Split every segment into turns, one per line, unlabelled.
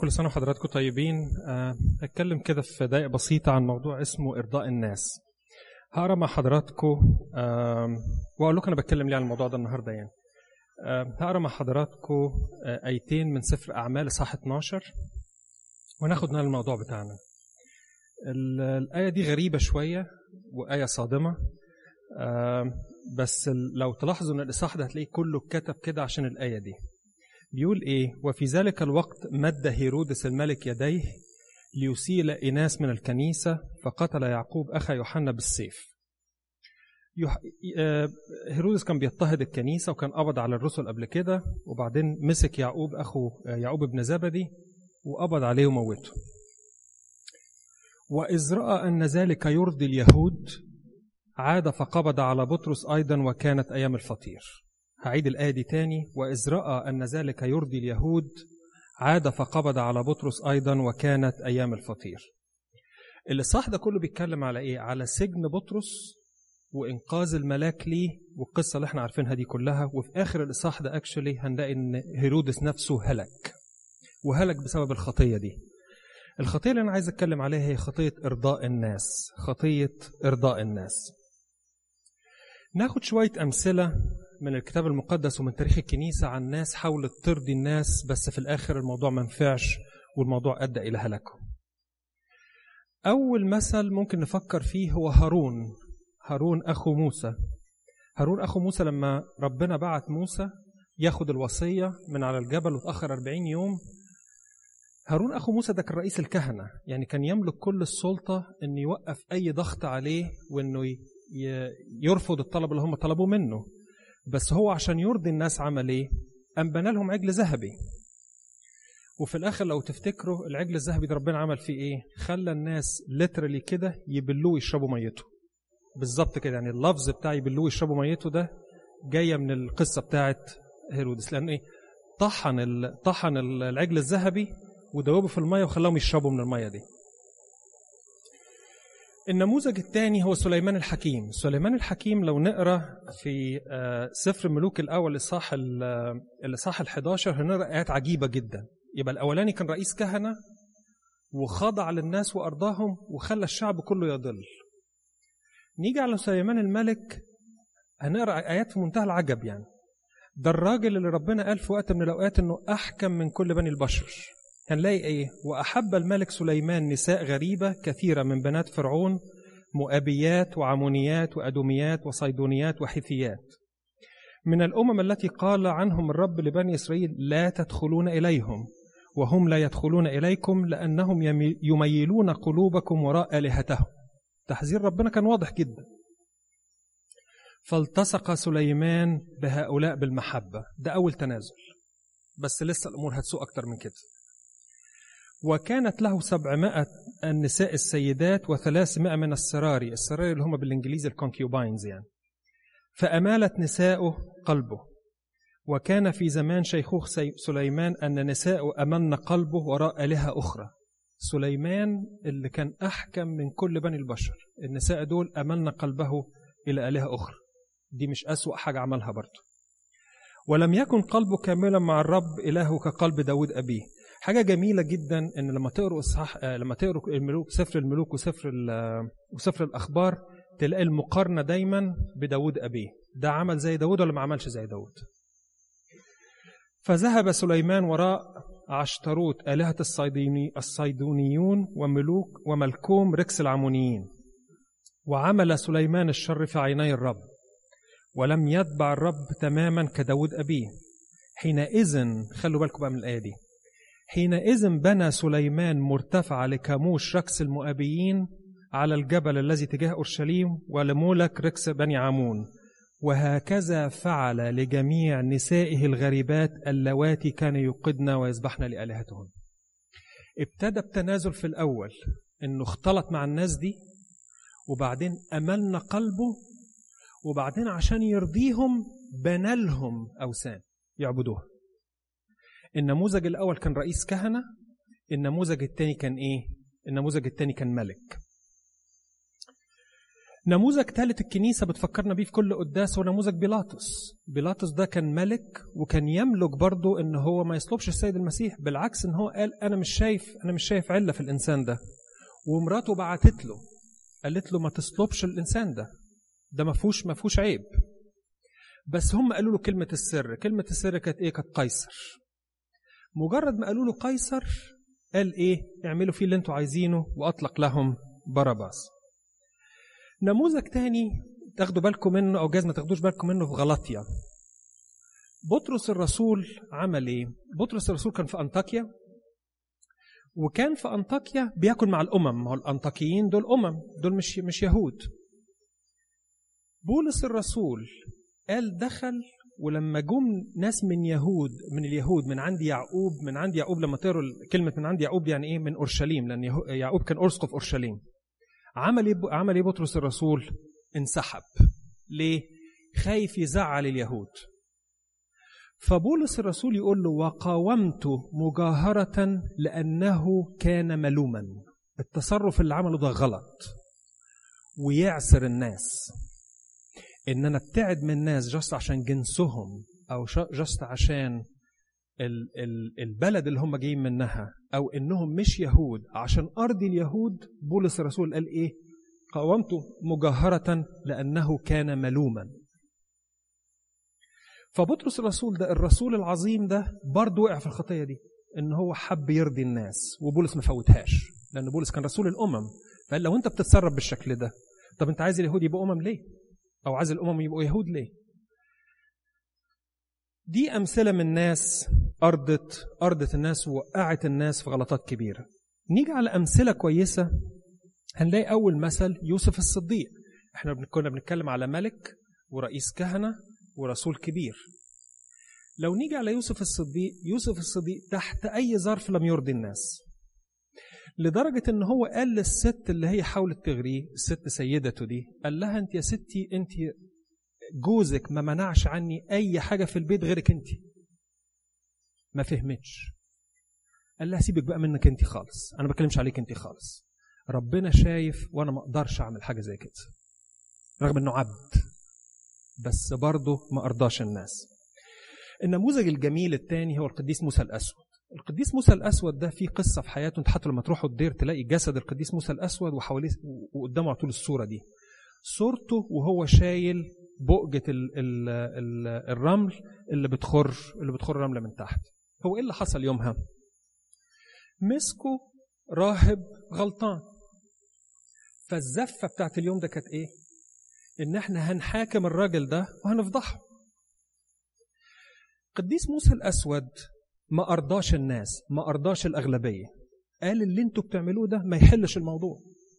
كل سنة وحضراتكم طيبين آه، هتكلم كده في دقائق بسيطة عن موضوع اسمه إرضاء الناس هقرا مع حضراتكم آه، وأقول لكم أنا بتكلم ليه عن الموضوع ده النهاردة يعني آه، هقرا مع حضراتكم آه، آيتين من سفر أعمال إصحاح 12 وناخد من الموضوع بتاعنا ال- الآية دي غريبة شوية وآية صادمة آه، بس ال- لو تلاحظوا إن الإصحاح ده هتلاقيه كله اتكتب كده عشان الآية دي بيقول إيه وفي ذلك الوقت مد هيرودس الملك يديه ليسيل إناس من الكنيسة فقتل يعقوب أخا يوحنا بالسيف يح... آه، هيرودس كان بيضطهد الكنيسة وكان قبض على الرسل قبل كده وبعدين مسك يعقوب أخو آه، يعقوب بن زبدي وقبض عليه وموته وإذ رأى أن ذلك يرضي اليهود عاد فقبض على بطرس أيضا وكانت أيام الفطير هعيد الآية دي تاني وإذ رأى أن ذلك يرضي اليهود عاد فقبض على بطرس أيضا وكانت أيام الفطير الإصحاح ده كله بيتكلم على إيه؟ على سجن بطرس وإنقاذ الملاك ليه والقصة اللي احنا عارفينها دي كلها وفي آخر الإصحاح ده أكشولي هنلاقي إن هيرودس نفسه هلك وهلك بسبب الخطية دي الخطية اللي أنا عايز أتكلم عليها هي خطية إرضاء الناس خطية إرضاء الناس ناخد شوية أمثلة من الكتاب المقدس ومن تاريخ الكنيسة عن ناس حاولت ترضي الناس بس في الآخر الموضوع ما نفعش والموضوع أدى إلى هلاكهم أول مثل ممكن نفكر فيه هو هارون هارون أخو موسى هارون أخو موسى لما ربنا بعت موسى ياخد الوصية من على الجبل وتأخر 40 يوم هارون أخو موسى ده كان رئيس الكهنة يعني كان يملك كل السلطة أن يوقف أي ضغط عليه وأنه ي- ي- يرفض الطلب اللي هم طلبوه منه بس هو عشان يرضي الناس عمل ايه؟ قام بنى لهم عجل ذهبي وفي الاخر لو تفتكروا العجل الذهبي ده ربنا عمل فيه ايه؟ خلى الناس ليترالي كده يبلوه ويشربوا ميته بالظبط كده يعني اللفظ بتاع يبلوه ويشربوا ميته ده جايه من القصه بتاعت هيرودس لان ايه؟ طحن ال- طحن ال- العجل الذهبي ودوبه في الميه وخلاهم يشربوا من الميه دي النموذج الثاني هو سليمان الحكيم سليمان الحكيم لو نقرا في آه، سفر ملوك الاول الاصحاح ال- آه، الاصحاح ال11 هنقرا ايات عجيبه جدا يبقى الاولاني كان رئيس كهنه وخضع للناس وارضاهم وخلى الشعب كله يضل نيجي على سليمان الملك هنقرا ايات في منتهى العجب يعني ده الراجل اللي ربنا قال في وقت من الاوقات انه احكم من كل بني البشر هنلاقي ايه واحب الملك سليمان نساء غريبه كثيره من بنات فرعون مؤابيات وعمونيات وادوميات وصيدونيات وحثيات من الامم التي قال عنهم الرب لبني اسرائيل لا تدخلون اليهم وهم لا يدخلون اليكم لانهم يمي- يميلون قلوبكم وراء الهتهم تحذير ربنا كان واضح جدا فالتصق سليمان بهؤلاء بالمحبه ده اول تنازل بس لسه الامور هتسوء اكتر من كده وكانت له سبعمائة النساء السيدات وثلاثمائة من السراري السراري اللي هم بالإنجليزي الكونكيوباينز يعني فأمالت نساؤه قلبه وكان في زمان شيخوخ سي- سليمان أن نساءه أمن قلبه وراء آلهة أخرى سليمان اللي كان أحكم من كل بني البشر النساء دول أمن قلبه إلى آلهة أخرى دي مش أسوأ حاجة عملها برضه ولم يكن قلبه كاملا مع الرب إلهه كقلب داود أبيه حاجة جميلة جدا إن لما تقروا إصحاح آه، لما تقروا الملوك سفر الملوك وسفر ال- آه، وسفر الأخبار تلاقي المقارنة دايما بداود أبيه ده عمل زي داود ولا ما عملش زي داود فذهب سليمان وراء عشتروت آلهة الصيدوني الصيدونيون وملوك وملكوم ركس العمونيين وعمل سليمان الشر في عيني الرب ولم يتبع الرب تماما كداود أبيه حينئذ خلوا بالكم بقى من الآية دي حينئذ بنى سليمان مرتفع لكاموش ركس المؤابيين على الجبل الذي تجاه أورشليم ولمولك ركس بني عمون وهكذا فعل لجميع نسائه الغريبات اللواتي كان يقدن ويذبحن لآلهتهن ابتدى بتنازل في الأول إنه اختلط مع الناس دي وبعدين أملنا قلبه وبعدين عشان يرضيهم بنى لهم أوثان يعبدوها النموذج الأول كان رئيس كهنة النموذج الثاني كان إيه؟ النموذج الثاني كان ملك نموذج ثالث الكنيسة بتفكرنا بيه في كل قداس هو نموذج بيلاطس بيلاطس ده كان ملك وكان يملك برضه ان هو ما يصلبش السيد المسيح بالعكس ان هو قال انا مش شايف انا مش شايف علة في الانسان ده ومراته بعتت له قالت له ما تصلبش الانسان ده ده ما فيهوش ما فيهوش عيب بس هم قالوا له كلمة السر كلمة السر كانت ايه كانت قيصر مجرد ما قالوا له قيصر قال ايه اعملوا فيه اللي انتوا عايزينه واطلق لهم باراباس نموذج تاني تاخدوا بالكم منه او جاز ما تاخدوش بالكم منه في غلطيا بطرس الرسول عمل ايه بطرس الرسول كان في انطاكيا وكان في انطاكيا بياكل مع الامم ما هو الانطاكيين دول امم دول مش مش يهود بولس الرسول قال دخل ولما جم ناس من يهود من اليهود من عند يعقوب من عند يعقوب لما تقروا كلمه من عند يعقوب يعني ايه من اورشليم لان يعقوب كان اسقف اورشليم عمل ايه عمل ايه بطرس الرسول انسحب ليه خايف يزعل اليهود فبولس الرسول يقول له وقاومت مجاهرة لأنه كان ملوما التصرف اللي عمله ده غلط ويعسر الناس ان انا ابتعد من الناس جست عشان جنسهم او جست عشان البلد اللي هم جايين منها او انهم مش يهود عشان ارض اليهود بولس الرسول قال ايه قاومت مجاهرة لأنه كان ملوما فبطرس الرسول ده الرسول العظيم ده برضه وقع في الخطية دي ان هو حب يرضي الناس وبولس ما فوتهاش لان بولس كان رسول الامم فقال لو انت بتتصرف بالشكل ده طب انت عايز اليهود يبقوا امم ليه او عايز الامم يبقوا يهود ليه دي امثله من ناس ارضت ارضت الناس ووقعت الناس في غلطات كبيره نيجي على امثله كويسه هنلاقي اول مثل يوسف الصديق احنا كنا بنتكلم على ملك ورئيس كهنه ورسول كبير لو نيجي على يوسف الصديق يوسف الصديق تحت اي ظرف لم يرضي الناس لدرجة ان هو قال للست اللي هي حاولت تغريه الست سيدته دي قال لها انت يا ستي انت جوزك ما منعش عني اي حاجة في البيت غيرك انت ما فهمتش قال لها سيبك بقى منك انت خالص انا ما بتكلمش عليك انت خالص ربنا شايف وانا ما اقدرش اعمل حاجة زي كده رغم انه عبد بس برضه ما ارضاش الناس النموذج الجميل الثاني هو القديس موسى الاسود القديس موسى الاسود ده في قصه في حياته انت حتى لما تروحوا الدير تلاقي جسد القديس موسى الاسود وحواليه وقدامه على طول الصوره دي صورته وهو شايل بؤجة ال ال ال الرمل اللي بتخر اللي بتخر رملة من تحت هو ايه اللي حصل يومها مسكوا راهب غلطان فالزفة بتاعت اليوم ده كانت ايه ان احنا هنحاكم الراجل ده وهنفضحه قديس موسى الاسود ما أرضاش الناس ما أرضاش الأغلبية قال اللي انتوا بتعملوه ده ما يحلش الموضوع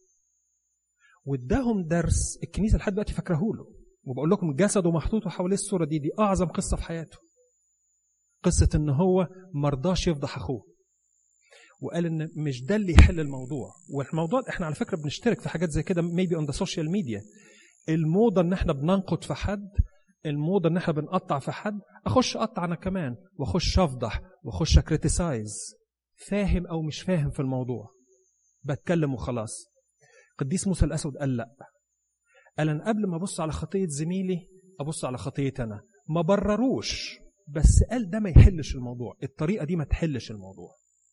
واداهم درس الكنيسة لحد دلوقتي فاكره له وبقول لكم جسده محطوط حواليه الصورة دي دي أعظم قصة في حياته قصة إن هو مرضاش يفضح أخوه وقال إن مش ده اللي يحل الموضوع والموضوع إحنا على فكرة بنشترك في حاجات زي كده maybe on the social media الموضة إن إحنا بننقد في حد الموضة ان احنا بنقطع في حد اخش اقطع انا كمان واخش افضح واخش اكريتيسايز فاهم او مش فاهم في الموضوع بتكلم وخلاص قديس موسى الاسود قال لا قال انا قبل ما ابص على خطيه زميلي ابص على خطيتي انا ما برروش بس قال ده ما يحلش الموضوع الطريقه دي ما تحلش الموضوع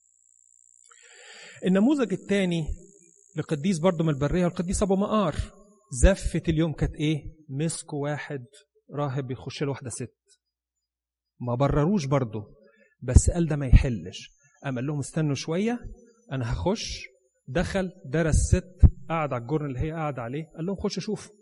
النموذج الثاني لقديس برضه من البريه القديس ابو مقار زفه اليوم كانت ايه مسكوا واحد راهب بيخش له واحدة ست ما برروش برضه بس قال ده ما يحلش قام قال لهم استنوا شوية أنا هخش دخل درس ست قعد على الجرن اللي هي قاعد عليه قال لهم خش شوفوا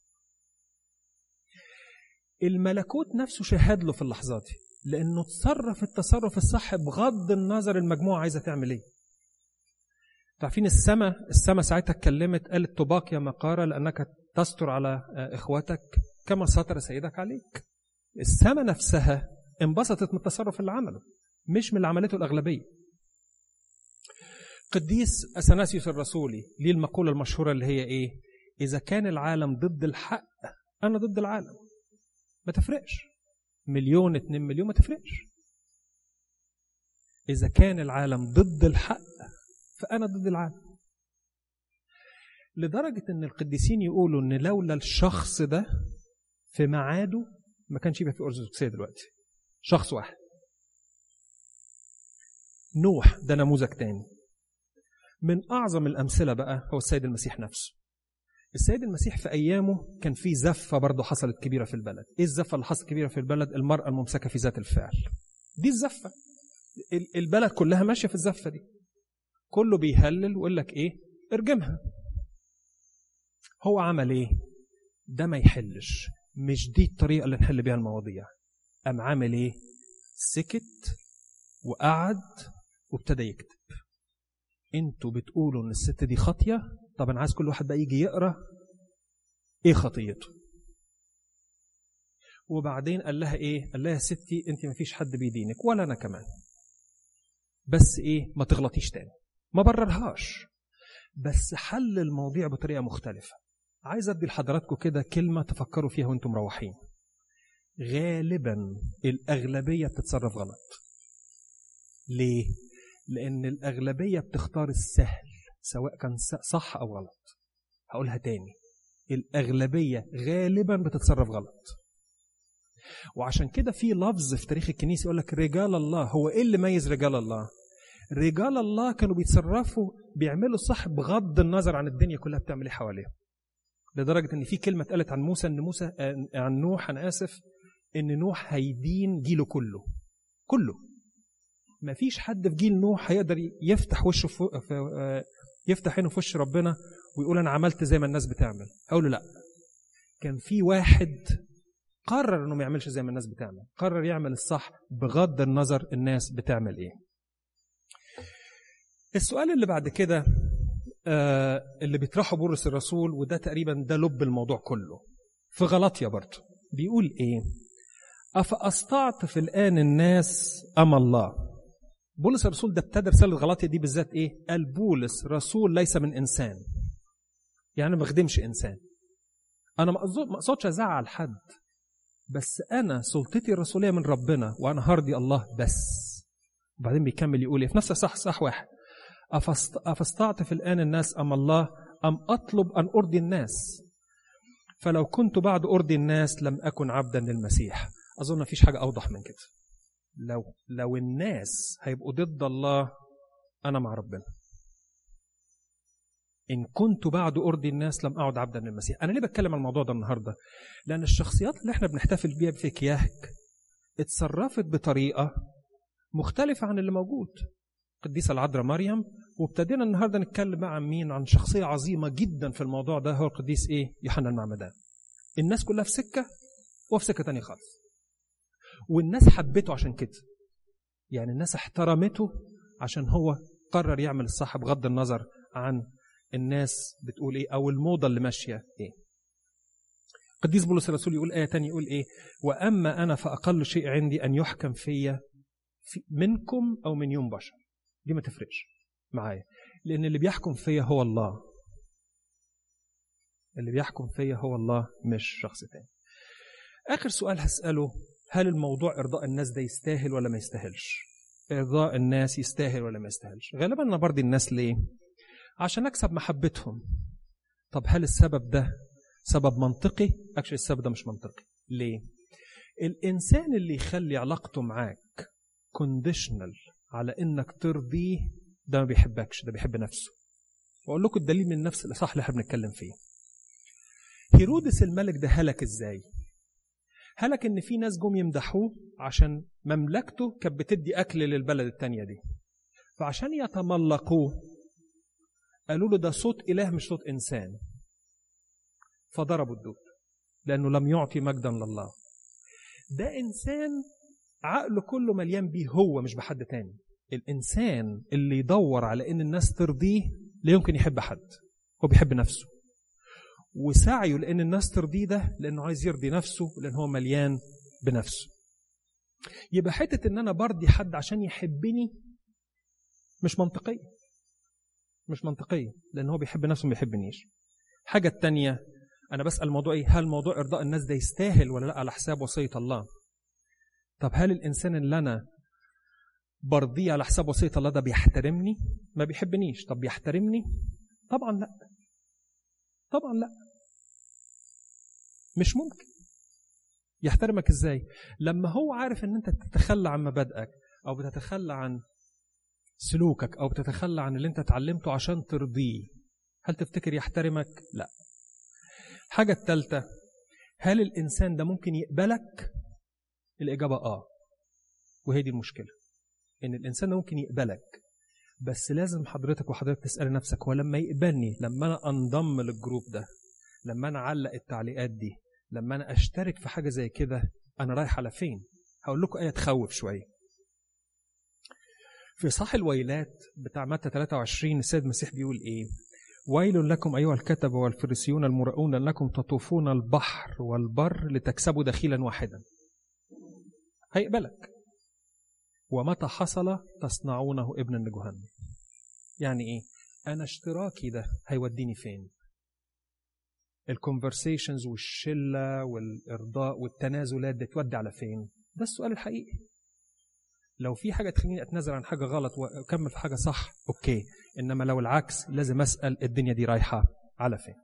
الملكوت نفسه شهد له في اللحظات دي لأنه تصرف التصرف الصح بغض النظر المجموعة عايزة تعمل إيه عارفين السماء السماء ساعتها اتكلمت قالت طباق يا مقارة لأنك تستر على إخواتك كما ستر سيدك عليك السماء نفسها انبسطت من التصرف اللي عمله مش من اللي عملته الأغلبية قديس أثناسيوس الرسولي ليه المقولة المشهورة اللي هي إيه إذا كان العالم ضد الحق أنا ضد العالم ما تفرقش مليون اتنين مليون ما تفرقش إذا كان العالم ضد الحق فأنا ضد العالم لدرجة إن القديسين يقولوا إن لولا الشخص ده في ميعاده ما كانش يبقى في أرثوذكسية دلوقتي شخص واحد نوح ده نموذج تاني من أعظم الأمثلة بقى هو السيد المسيح نفسه السيد المسيح في أيامه كان في زفة برضه حصلت كبيرة في البلد إيه الزفة اللي حصلت كبيرة في البلد المرأة الممسكة في ذات الفعل دي الزفة البلد كلها ماشية في الزفة دي كله بيهلل ويقول لك إيه ارجمها هو عمل إيه ده ما يحلش مش دي الطريقة اللي نحل بيها المواضيع قام عامل إيه سكت وقعد وابتدى يكتب انتوا بتقولوا ان الست دي خاطيه طب انا عايز كل واحد بقى يجي يقرا ايه خطيته وبعدين قال لها ايه قال لها يا ستي انت ما فيش حد بيدينك ولا انا كمان بس ايه ما تغلطيش تاني ما بررهاش بس حل المواضيع بطريقه مختلفه عايز ادي لحضراتكم كده كلمه تفكروا فيها وانتم مروحين غالبا الاغلبيه بتتصرف غلط ليه لان الاغلبيه بتختار السهل سواء كان صح او غلط هقولها تاني الاغلبيه غالبا بتتصرف غلط وعشان كده في لفظ في تاريخ الكنيسه يقول لك رجال الله هو ايه اللي ميز رجال الله رجال الله كانوا بيتصرفوا بيعملوا صح بغض النظر عن الدنيا كلها بتعمل ايه حواليهم لدرجه ان في كلمه اتقالت عن موسى ان موسى عن نوح انا اسف ان نوح هيدين جيله كله كله ما فيش حد في جيل نوح هيقدر يفتح وشه في يفتح عينه في وش ربنا ويقول انا عملت زي ما الناس بتعمل اقول له لا كان في واحد قرر انه ما يعملش زي ما الناس بتعمل قرر يعمل الصح بغض النظر الناس بتعمل ايه السؤال اللي بعد كده آه اللي بيطرحه بولس الرسول وده تقريبا ده لب الموضوع كله في غلطية برضه بيقول ايه أفأستعطف الآن الناس أم الله بولس الرسول ده ابتدى رسالة غلطية دي بالذات ايه قال بولس رسول ليس من إنسان يعني ما بخدمش إنسان أنا ما أقصدش أزعل حد بس أنا سلطتي الرسولية من ربنا وأنا هرضي الله بس وبعدين بيكمل يقول إيه في نفس صح صح واحد أفاستعطف الآن الناس أم الله أم أطلب أن أرضي الناس فلو كنت بعد أرضي الناس لم أكن عبدا للمسيح أظن مفيش حاجة أوضح من كده لو لو الناس هيبقوا ضد الله أنا مع ربنا إن كنت بعد أرضي الناس لم أعد عبدا للمسيح أنا ليه بتكلم عن الموضوع ده النهاردة لأن الشخصيات اللي احنا بنحتفل بيها في كياهك اتصرفت بطريقة مختلفة عن اللي موجود القديسة العذراء مريم وابتدينا النهاردة نتكلم بقى عن مين عن شخصية عظيمة جدا في الموضوع ده هو القديس إيه يوحنا المعمدان الناس كلها في سكة وفي سكة تانية خالص والناس حبته عشان كده يعني الناس احترمته عشان هو قرر يعمل الصح بغض النظر عن الناس بتقول ايه او الموضة اللي ماشية ايه قديس بولس الرسول يقول آية تانية يقول إيه وأما أنا فأقل شيء عندي أن يحكم فيا في منكم أو من يوم بشر دي ما تفرقش معايا لأن اللي بيحكم فيا هو الله اللي بيحكم فيا هو الله مش شخص تاني آخر سؤال هسأله هل الموضوع إرضاء الناس ده يستاهل ولا ما يستاهلش إرضاء الناس يستاهل ولا ما يستاهلش غالبا أنا برضي الناس ليه عشان أكسب محبتهم طب هل السبب ده سبب منطقي اكشلي السبب ده مش منطقي ليه الإنسان اللي يخلي علاقته معاك كونديشنال على إنك ترضيه ده ما بيحبكش ده بيحب نفسه وأقول لكم الدليل من نفس الإصحاح اللي احنا بنتكلم فيه هيرودس الملك ده هلك ازاي هلك ان في ناس جم يمدحوه عشان مملكته كانت بتدي اكل للبلد التانية دي فعشان يتملقوه قالوا له ده صوت اله مش صوت انسان فضربوا الدود لانه لم يعطي مجدا لله ده انسان عقله كله مليان بيه هو مش بحد تاني الانسان اللي يدور على ان الناس ترضيه لا يمكن يحب حد هو بيحب نفسه وسعيه لان الناس ترضيه ده لانه عايز يرضي نفسه لان هو مليان بنفسه يبقى حته ان انا برضي حد عشان يحبني مش منطقيه مش منطقيه لان هو بيحب نفسه ما بيحبنيش الحاجه الثانيه انا بسال الموضوع ايه هل موضوع ارضاء الناس ده يستاهل ولا لا على حساب وصيه الله طب هل الانسان اللي انا برضيه على حساب وصيه الله ده بيحترمني ما بيحبنيش طب بيحترمني طبعا لا طبعا لا مش ممكن يحترمك ازاي لما هو عارف ان انت بتتخلى عن مبادئك او بتتخلى عن سلوكك او بتتخلى عن اللي انت اتعلمته عشان ترضيه هل تفتكر يحترمك لا الحاجه الثالثه هل الانسان ده ممكن يقبلك الاجابه اه وهي دي المشكله ان الانسان ده ممكن يقبلك بس لازم حضرتك وحضرتك تسال نفسك هو لما يقبلني لما انا انضم للجروب ده لما انا اعلق التعليقات دي لما انا اشترك في حاجه زي كده انا رايح على فين هقول لكم ايه تخوف شويه في صح الويلات بتاع متى 23 السيد المسيح بيقول ايه ويل لكم ايها الكتبه والفريسيون المرؤون انكم تطوفون البحر والبر لتكسبوا دخيلا واحدا هيقبلك ومتى حصل تصنعونه ابنا لجهنم يعني ايه انا اشتراكي ده هيوديني فين الكونفرسيشنز والشله والارضاء والتنازلات دي تودي على فين ده السؤال الحقيقي لو في حاجه تخليني اتنازل عن حاجه غلط واكمل في حاجه صح اوكي انما لو العكس لازم اسال الدنيا دي رايحه على فين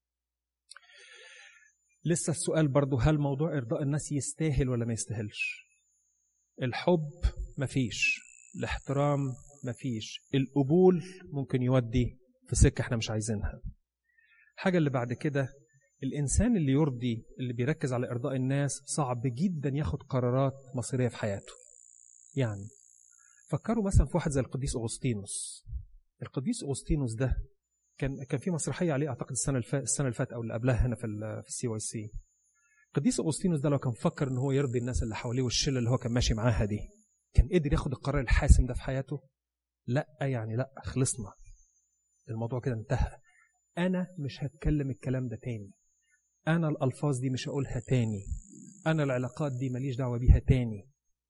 لسه السؤال برضو هل موضوع ارضاء الناس يستاهل ولا ما يستاهلش الحب مفيش الاحترام مفيش القبول ممكن يودي في سكه احنا مش عايزينها الحاجه اللي بعد كده الانسان اللي يرضي اللي بيركز على ارضاء الناس صعب جدا ياخد قرارات مصيريه في حياته يعني فكروا مثلا في واحد زي القديس اغسطينوس القديس اغسطينوس ده كان كان في مسرحيه عليه اعتقد السنه اللي فاتت السنه اللي فاتت او اللي قبلها هنا في في السي واي سي القديس اغسطينوس ده لو كان فكر ان هو يرضي الناس اللي حواليه والشله اللي هو كان ماشي معاها دي كان قدر ياخد القرار الحاسم ده في حياته لا يعني لا خلصنا الموضوع كده انتهى انا مش هتكلم الكلام ده تاني انا الالفاظ دي مش هقولها تاني انا العلاقات دي ماليش دعوه بيها تاني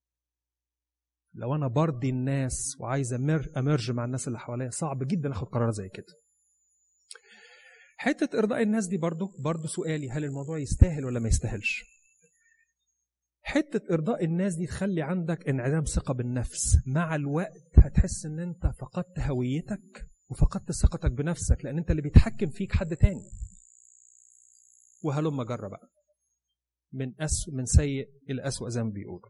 لو انا برضي الناس وعايز أمر امرج مع الناس اللي حواليا صعب جدا اخد قرار زي كده حته ارضاء الناس دي برضو برضو سؤالي هل الموضوع يستاهل ولا ما يستاهلش حته ارضاء الناس دي تخلي عندك انعدام ثقه بالنفس مع الوقت هتحس ان انت فقدت هويتك وفقدت ثقتك بنفسك لان انت اللي بيتحكم فيك حد تاني وهلم جرى بقى من أسوأ من سيء الى اسوأ زي ما بيقولوا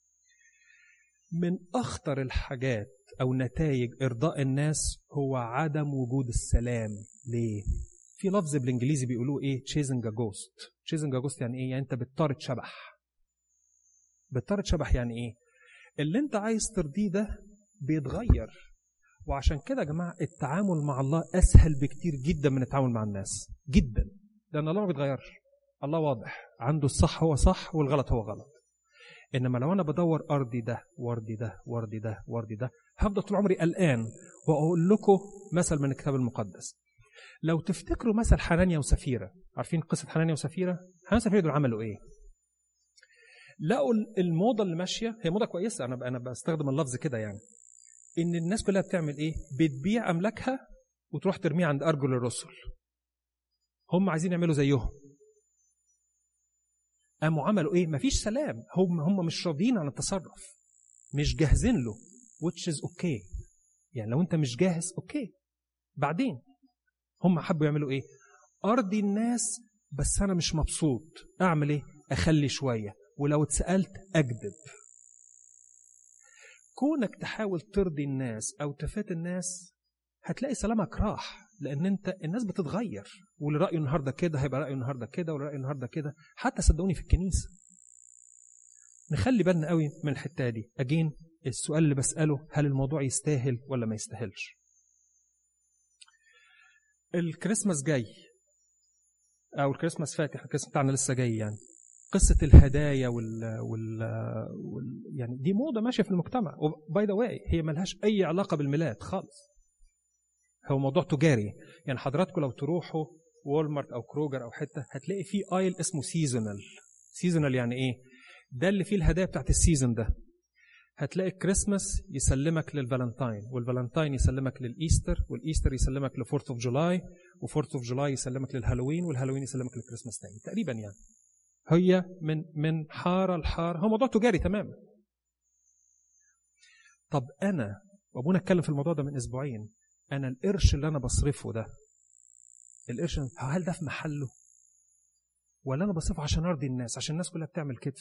من أخطر الحاجات أو نتائج إرضاء الناس هو عدم وجود السلام ليه؟ في لفظ بالإنجليزي بيقولوه إيه؟ chasing a ghost chasing a ghost يعني إيه؟ يعني أنت بتطارد شبح بتطارد شبح يعني إيه؟ اللي أنت عايز ترضيه ده بيتغير وعشان كده يا جماعة التعامل مع الله أسهل بكتير جدا من التعامل مع الناس جدا لأن الله ما بيتغيرش الله واضح عنده الصح هو صح والغلط هو غلط انما لو انا بدور ارضي ده وارضي ده وارضي ده وارضي ده هفضل طول عمري قلقان واقول لكم مثل من الكتاب المقدس لو تفتكروا مثل حنانيا وسفيرة عارفين قصة حنانيا وسفيرة حنانيا وسفيرة دول عملوا ايه لقوا الموضة اللي ماشية هي موضة كويسة أنا أنا بستخدم اللفظ كده يعني إن الناس كلها بتعمل إيه؟ بتبيع أملاكها وتروح ترميها عند أرجل الرسل. هم عايزين يعملوا زيهم. قاموا عملوا ايه؟ مفيش سلام، هم هم مش راضيين عن التصرف. مش جاهزين له which is okay. يعني لو انت مش جاهز اوكي. بعدين هم حبوا يعملوا ايه؟ ارضي الناس بس انا مش مبسوط، اعمل ايه؟ اخلي شويه، ولو اتسالت اكذب. كونك تحاول ترضي الناس او تفات الناس هتلاقي سلامك راح لان انت الناس بتتغير واللي رايه النهارده كده هيبقى رايه النهارده كده واللي رايه النهارده كده حتى صدقوني في الكنيسه نخلي بالنا قوي من الحته دي اجين السؤال اللي بساله هل الموضوع يستاهل ولا ما يستاهلش الكريسماس جاي او الكريسماس فاتح الكريسماس بتاعنا لسه جاي يعني قصة الهدايا وال, وال... وال... يعني دي موضة ماشية في المجتمع وباي ذا واي هي ملهاش أي علاقة بالميلاد خالص هو موضوع تجاري يعني حضراتكم لو تروحوا وولمارت أو كروجر أو حتة هتلاقي في آيل اسمه سيزونال سيزونال يعني إيه؟ ده اللي فيه الهدايا بتاعت السيزون ده هتلاقي الكريسماس يسلمك للفالنتاين والفالنتاين يسلمك للإيستر والإيستر يسلمك لفورث اوف جولاي وفورث اوف جولاي يسلمك للهالوين والهالوين يسلمك للكريسماس تاني تقريبا يعني هي من من حاره لحاره هو موضوع تجاري تماما طب انا وابونا اتكلم في الموضوع ده من اسبوعين انا القرش اللي انا بصرفه ده القرش هل ده في محله ولا انا بصرفه عشان ارضي الناس عشان الناس كلها بتعمل كده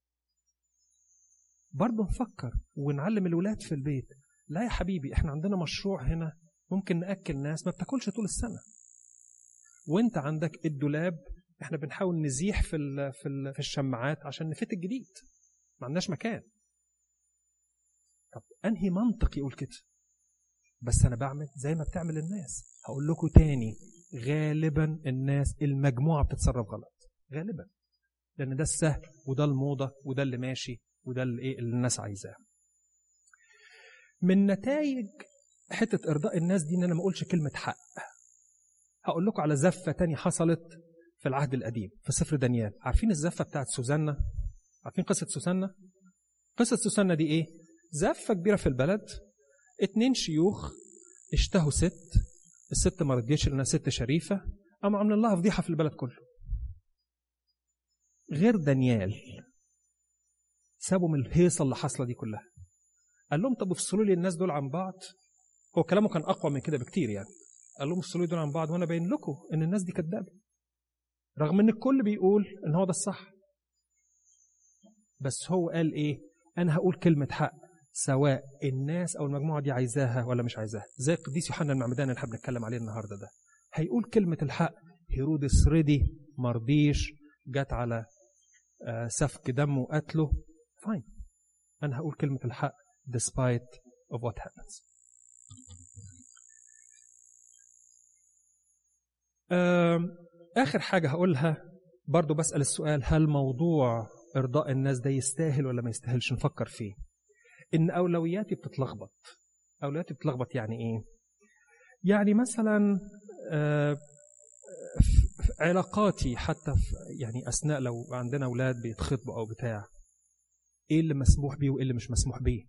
برضه نفكر ونعلم الولاد في البيت لا يا حبيبي احنا عندنا مشروع هنا ممكن ناكل ناس ما بتاكلش طول السنه وانت عندك الدولاب احنا بنحاول نزيح في ال في ال في الشماعات عشان نفت الجديد ما عندناش مكان طب انهي منطق يقول كده بس انا بعمل زي ما بتعمل الناس هقول لكم تاني غالبا الناس المجموعه بتتصرف غلط غالبا لان ده السهل وده الموضه وده اللي ماشي وده اللي ايه اللي الناس عايزاه من نتائج حته ارضاء الناس دي ان انا ما اقولش كلمه حق هقول لكم على زفه تانية حصلت في العهد القديم في سفر دانيال عارفين الزفه بتاعت سوزانا عارفين قصه سوسنة قصه سوسنة دي ايه زفه كبيره في البلد اتنين شيوخ اشتهوا ست الست ما رضيتش لانها ست شريفه قاموا عاملين لها فضيحه في البلد كله غير دانيال سابوا من الهيصه اللي حاصله دي كلها قال لهم طب افصلوا لي الناس دول عن بعض هو كلامه كان اقوى من كده بكتير يعني قال لهم افصلوا لي دول عن بعض وانا باين لكم ان الناس دي كدابه رغم ان الكل بيقول ان هو ده الصح بس هو قال ايه انا هقول كلمه حق سواء الناس او المجموعه دي عايزاها ولا مش عايزاها زي القديس يوحنا المعمدان اللي احنا بنتكلم عليه النهارده ده هيقول كلمه الحق هيرودس رضي مرضيش جت على سفك دم وقتله فاين انا هقول كلمه الحق despite of what happens آخر حاجة هقولها برضو بسأل السؤال هل موضوع إرضاء الناس ده يستاهل ولا ما يستاهلش نفكر فيه إن أولوياتي بتتلخبط أولوياتي بتتلخبط يعني إيه يعني مثلا علاقاتي حتى في يعني أثناء لو عندنا أولاد بيتخطبوا أو بتاع إيه اللي مسموح بيه وإيه اللي مش مسموح بيه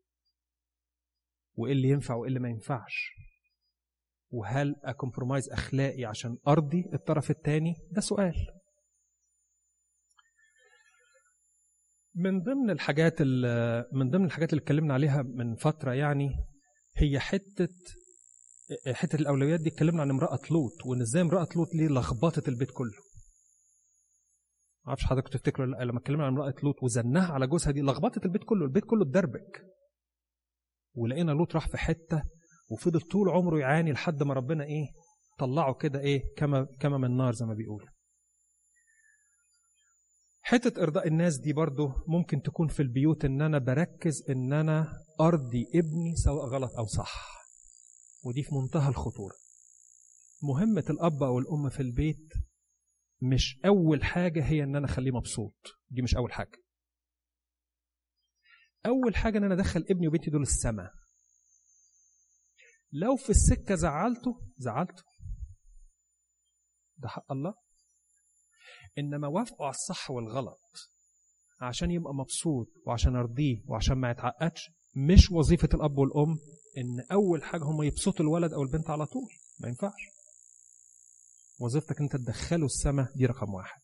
وإيه اللي ينفع وإيه اللي ما ينفعش وهل أكمبرومايز أخلاقي عشان أرضي الطرف الثاني ده سؤال من ضمن الحاجات من ضمن الحاجات اللي اتكلمنا عليها من فترة يعني هي حتة حتة الأولويات دي اتكلمنا عن امرأة لوط وإن إزاي امرأة لوط ليه لخبطت البيت كله معرفش حضرتك تفتكروا لا لما اتكلمنا عن امرأة لوط وزنها على جوزها دي لخبطت البيت كله البيت كله اتدربك ولقينا لوط راح في حتة وفضل طول عمره يعاني لحد ما ربنا ايه طلعه كده ايه كما كما من نار زي ما بيقول حتة إرضاء الناس دي برضو ممكن تكون في البيوت إن أنا بركز إن أنا أرضي ابني سواء غلط أو صح ودي في منتهى الخطورة مهمة الأب أو الأم في البيت مش أول حاجة هي إن أنا أخليه مبسوط دي مش أول حاجة أول حاجة إن أنا أدخل ابني وبنتي دول السماء لو في السكة زعلته زعلته ده حق الله إنما وافقوا على الصح والغلط عشان يبقى مبسوط وعشان أرضيه وعشان ما يتعقدش مش وظيفة الأب والأم إن أول حاجة هم يبسطوا الولد أو البنت على طول ما ينفعش وظيفتك أنت تدخله السماء دي رقم واحد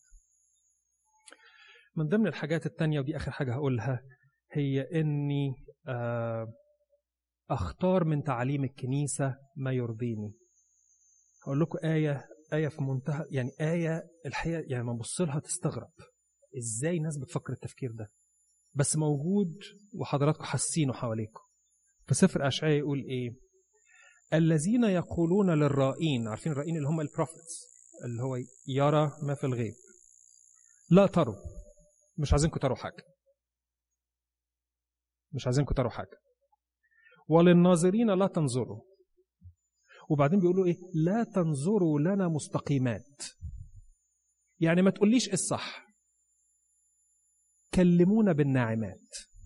من ضمن الحاجات التانية ودي آخر حاجة هقولها هي إني أختار من تعاليم الكنيسة ما يرضيني هقول لكم آية آية في منتهى يعني آية الحقيقة يعني لما تبص لها تستغرب إزاي ناس بتفكر التفكير ده بس موجود وحضراتكم حاسينه حواليكم في سفر أشعياء يقول إيه الذين يقولون للرائين عارفين الرائين اللي هم البروفيتس اللي هو يرى ما في الغيب لا تروا مش عايزينكم تروا حاجة مش عايزينكم تروا حاجة وللناظرين لا تنظروا وبعدين بيقولوا ايه لا تنظروا لنا مستقيمات يعني ما تقوليش ايه الصح كلمونا بالناعمات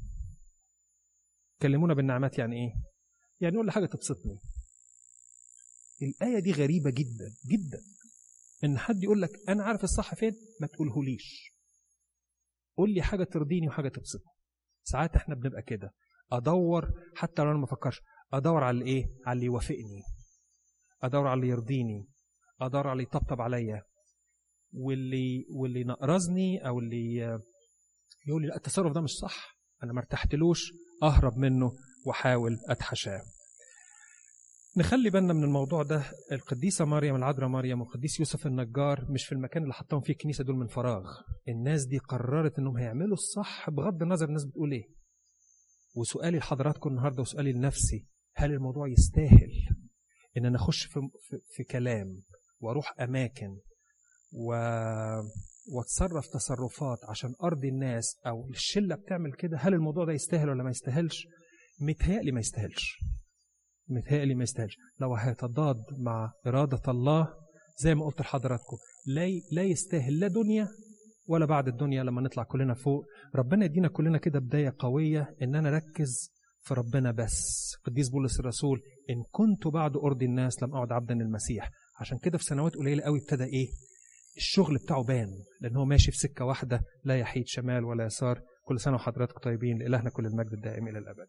كلمونا بالناعمات يعني ايه يعني قول لي حاجه تبسطني الايه دي غريبه جدا جدا ان حد يقول لك انا عارف الصح فين ما تقولهوليش قول لي حاجه ترضيني وحاجه تبسطني ساعات احنا بنبقى كده ادور حتى لو انا ما افكرش ادور على الايه على اللي يوافقني ادور على اللي يرضيني ادور على اللي يطبطب عليا واللي واللي نقرزني او اللي يقول لي لا التصرف ده مش صح انا ما ارتحتلوش اهرب منه واحاول اتحاشاه نخلي بالنا من الموضوع ده القديسة مريم العذراء مريم والقديس يوسف النجار مش في المكان اللي حطهم فيه الكنيسة دول من فراغ الناس دي قررت انهم هيعملوا الصح بغض النظر الناس بتقول ايه وسؤالي لحضراتكم النهارده وسؤالي لنفسي هل الموضوع يستاهل ان انا اخش في, في, في كلام واروح اماكن و... واتصرف تصرفات عشان ارضي الناس او الشله بتعمل كده هل الموضوع ده يستاهل ولا ما يستاهلش متهيألي ما يستاهلش متهيألي ما يستاهلش لو هيتضاد مع إرادة الله زي ما قلت لحضراتكم لا لا يستاهل لا دنيا ولا بعد الدنيا لما نطلع كلنا فوق ربنا يدينا كلنا كده بداية قوية إن أنا أركز في ربنا بس قديس بولس الرسول إن كنت بعد أرضي الناس لم أعد عبدا للمسيح عشان كده في سنوات قليلة قوي ابتدى إيه الشغل بتاعه بان لأن هو ماشي في سكة واحدة لا يحيد شمال ولا يسار كل سنة وحضراتكم طيبين لإلهنا كل المجد الدائم إلى الأبد